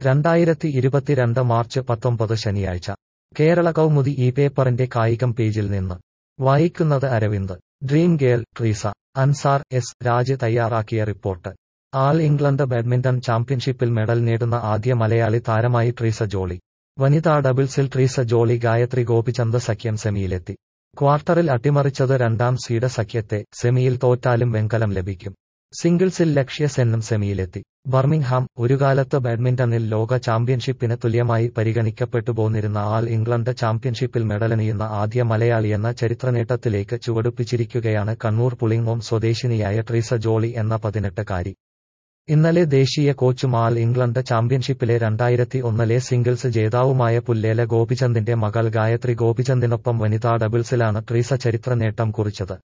രണ്ടായിരത്തി ഇരുപത്തിരണ്ട് മാർച്ച് പത്തൊമ്പത് ശനിയാഴ്ച കേരള കൗമുദി ഈ പേപ്പറിന്റെ കായികം പേജിൽ നിന്ന് വായിക്കുന്നത് Aravind dream girl Treesa Ansar S Raj തയ്യാറാക്കിയ റിപ്പോർട്ട് ആൾ ഇംഗ്ലണ്ട് ബാഡ്മിന്റൺ ചാമ്പ്യൻഷിപ്പിൽ മെഡൽ നേടുന്ന ആദ്യ മലയാളി താരമായി ട്രീസ ജോളി വനിതാ ഡബിൾസിൽ ട്രീസ ജോളി ഗായത്രി ഗോപിചന്ദ് സഖ്യം സെമിയിലെത്തി ക്വാർട്ടറിൽ അട്ടിമറിച്ചത് രണ്ടാം സീഡ് സഖ്യത്തെ സെമിയിൽ തോറ്റാലും വെങ്കലം ലഭിക്കും സിംഗിൾസിൽ ലക്ഷ്യ സെന്നും സെമിയിലെത്തി ബർമിംഗ്ഹാം ഒരുകാലത്ത് ബാഡ്മിന്റണിൽ ലോക ചാമ്പ്യൻഷിപ്പിന് തുല്യമായി പരിഗണിക്കപ്പെട്ടു പോന്നിരുന്ന ആൾ ഇംഗ്ലണ്ട് ചാമ്പ്യൻഷിപ്പിൽ മെഡലണിയുന്ന ആദ്യ മലയാളിയെന്ന ചരിത്രനേട്ടത്തിലേക്ക് ചുവടുപ്പിച്ചിരിക്കുകയാണ് കണ്ണൂർ പുളിങ്ങോം സ്വദേശിനിയായ ട്രീസ ജോളി എന്ന പതിനെട്ടുകാരി ഇന്നലെ ദേശീയ കോച്ചും ആൾ ഇംഗ്ലണ്ട് ചാമ്പ്യൻഷിപ്പിലെ രണ്ടായിരത്തി ഒന്നിലെ സിംഗിൾസ് ജേതാവുമായ പുല്ലേല ഗോപിചന്ദിന്റെ മകൾ ഗായത്രി ഗോപിചന്ദിനൊപ്പം വനിതാ ഡബിൾസിലാണ് ട്രീസ ചരിത്ര നേട്ടം കുറിച്ചത്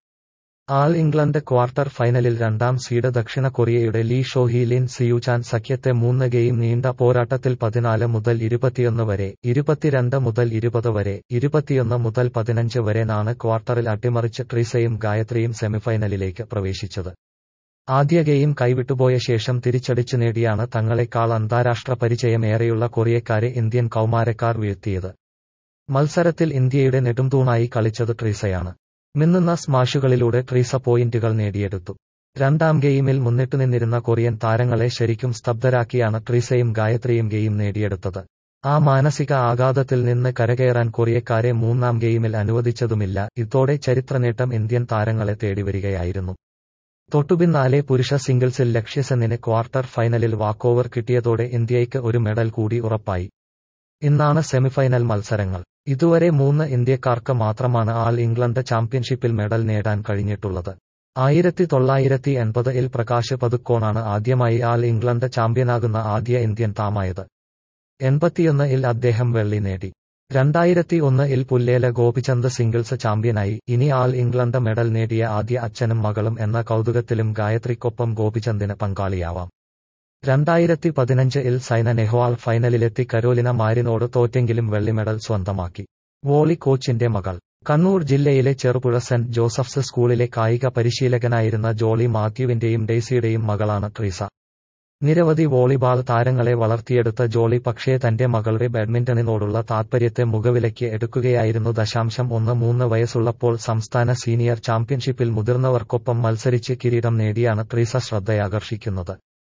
ആൾ ഇംഗ്ലണ്ട് ക്വാർട്ടർ ഫൈനലിൽ രണ്ടാം സീഡ് ദക്ഷിണ കൊറിയയുടെ ലീ ഷോഹി ലിൻ സിയുചാൻ സഖ്യത്തെ മൂന്ന് ഗെയിം നീണ്ട പോരാട്ടത്തിൽ പതിനാല് മുതൽ ഇരുപത്തിയൊന്ന് വരെ ഇരുപത്തിരണ്ട് മുതൽ ഇരുപത് വരെ ഇരുപത്തിയൊന്ന് മുതൽ പതിനഞ്ച് വരെ നാണ് ക്വാർട്ടറിൽ അട്ടിമറിച്ച് ട്രീസയും ഗായത്രിയും സെമിഫൈനലിലേക്ക് പ്രവേശിച്ചത് ആദ്യ ഗെയിം കൈവിട്ടുപോയ ശേഷം തിരിച്ചടിച്ചു നേടിയാണ് തങ്ങളെക്കാൾ അന്താരാഷ്ട്ര പരിചയമേറെയുള്ള കൊറിയക്കാരെ ഇന്ത്യൻ കൗമാരക്കാർ വീഴ്ത്തിയത് മത്സരത്തിൽ ഇന്ത്യയുടെ നെടുംതൂണായി കളിച്ചത് ട്രീസയാണ് മിന്നുന്ന സ്മാഷുകളിലൂടെ ട്രീസ പോയിന്റുകൾ നേടിയെടുത്തു രണ്ടാം ഗെയിമിൽ മുന്നിട്ടു നിന്നിരുന്ന കൊറിയൻ താരങ്ങളെ ശരിക്കും സ്തബ്ധരാക്കിയാണ് ട്രീസയും ഗായത്രിയും ഗെയിം നേടിയെടുത്തത് ആ മാനസിക ആഘാതത്തിൽ നിന്ന് കരകയറാൻ കൊറിയക്കാരെ മൂന്നാം ഗെയിമിൽ അനുവദിച്ചതുമില്ല ഇതോടെ ചരിത്രനേട്ടം ഇന്ത്യൻ താരങ്ങളെ തേടിവരികയായിരുന്നു തൊട്ടുപിന്നാലെ പുരുഷ സിംഗിൾസിൽ ലക്ഷ്യസെന്നിന് ക്വാർട്ടർ ഫൈനലിൽ വാക്കോവർ കിട്ടിയതോടെ ഇന്ത്യയ്ക്ക് ഒരു മെഡൽ കൂടി ഉറപ്പായി ഇന്നാണ് സെമിഫൈനൽ മത്സരങ്ങൾ ഇതുവരെ മൂന്ന് ഇന്ത്യക്കാർക്ക് മാത്രമാണ് ആൾ ഇംഗ്ലണ്ട് ചാമ്പ്യൻഷിപ്പിൽ മെഡൽ നേടാൻ കഴിഞ്ഞിട്ടുള്ളത് ആയിരത്തി തൊള്ളായിരത്തി എൺപതിൽ പ്രകാശ് പതുക്കോണാണ് ആദ്യമായി ആൾ ഇംഗ്ലണ്ട് ചാമ്പ്യനാകുന്ന ആദ്യ ഇന്ത്യൻ താമായത് എൺപത്തിയൊന്നിൽ അദ്ദേഹം വെള്ളി നേടി രണ്ടായിരത്തി ഒന്നിൽ പുല്ലേല ഗോപിചന്ദ് സിംഗിൾസ് ചാമ്പ്യനായി ഇനി ആൾ ഇംഗ്ലണ്ട് മെഡൽ നേടിയ ആദ്യ അച്ഛനും മകളും എന്ന കൗതുകത്തിലും ഗായത്രിക്കൊപ്പം ഗോപിചന്ദിന് പങ്കാളിയാവാം രണ്ടായിരത്തി പതിനഞ്ചിൽ സൈന നെഹ്വാൾ ഫൈനലിലെത്തി കരോലിന മാരിനോട് തോറ്റെങ്കിലും വെള്ളി മെഡൽ സ്വന്തമാക്കി വോളി കോച്ചിന്റെ മകൾ കണ്ണൂർ ജില്ലയിലെ ചെറുപുഴ സെന്റ് ജോസഫ്സ് സ്കൂളിലെ കായിക പരിശീലകനായിരുന്ന ജോളി മാത്യുവിന്റെയും ഡെയ്സിയുടെയും മകളാണ് ട്രീസ നിരവധി വോളിബാൾ താരങ്ങളെ വളർത്തിയെടുത്ത ജോളി പക്ഷേ തന്റെ മകളുടെ ബാഡ്മിന്റണിനോടുള്ള താത്പര്യത്തെ മുഖവിലയ്ക്ക് എടുക്കുകയായിരുന്നു ദശാംശം ഒന്ന് മൂന്ന് വയസ്സുള്ളപ്പോൾ സംസ്ഥാന സീനിയർ ചാമ്പ്യൻഷിപ്പിൽ മുതിർന്നവർക്കൊപ്പം മത്സരിച്ച് കിരീടം നേടിയാണ് ട്രീസ ശ്രദ്ധയാകർഷിക്കുന്നത്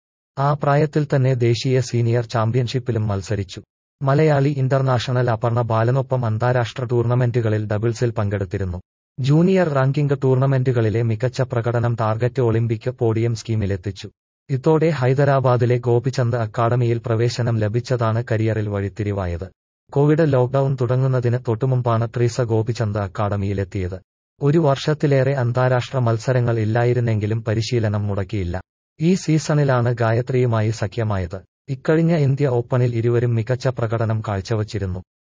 ആ പ്രായത്തിൽ തന്നെ ദേശീയ സീനിയർ ചാമ്പ്യൻഷിപ്പിലും മത്സരിച്ചു മലയാളി ഇന്റർനാഷണൽ അപർണ ബാലനൊപ്പം അന്താരാഷ്ട്ര ടൂർണമെന്റുകളിൽ ഡബിൾസിൽ പങ്കെടുത്തിരുന്നു ജൂനിയർ റാങ്കിംഗ് ടൂർണമെന്റുകളിലെ മികച്ച പ്രകടനം ടാർഗറ്റ് ഒളിമ്പിക് പോഡിയം സ്കീമിലെത്തിച്ചു ഇതോടെ ഹൈദരാബാദിലെ ഗോപിചന്ദ് അക്കാദമിയിൽ പ്രവേശനം ലഭിച്ചതാണ് കരിയറിൽ വഴിത്തിരിവായത് കോവിഡ് ലോക്ഡൌൺ തുടങ്ങുന്നതിന് തൊട്ടുമുമ്പാണ് ട്രീസ ഗോപിചന്ദ് അക്കാദമിയിലെത്തിയത് ഒരു വർഷത്തിലേറെ അന്താരാഷ്ട്ര മത്സരങ്ങൾ ഇല്ലായിരുന്നെങ്കിലും പരിശീലനം മുടക്കിയില്ല ഈ സീസണിലാണ് ഗായത്രിയുമായി സഖ്യമായത് ഇക്കഴിഞ്ഞ ഇന്ത്യ ഓപ്പണിൽ ഇരുവരും മികച്ച പ്രകടനം കാഴ്ചവച്ചിരുന്നു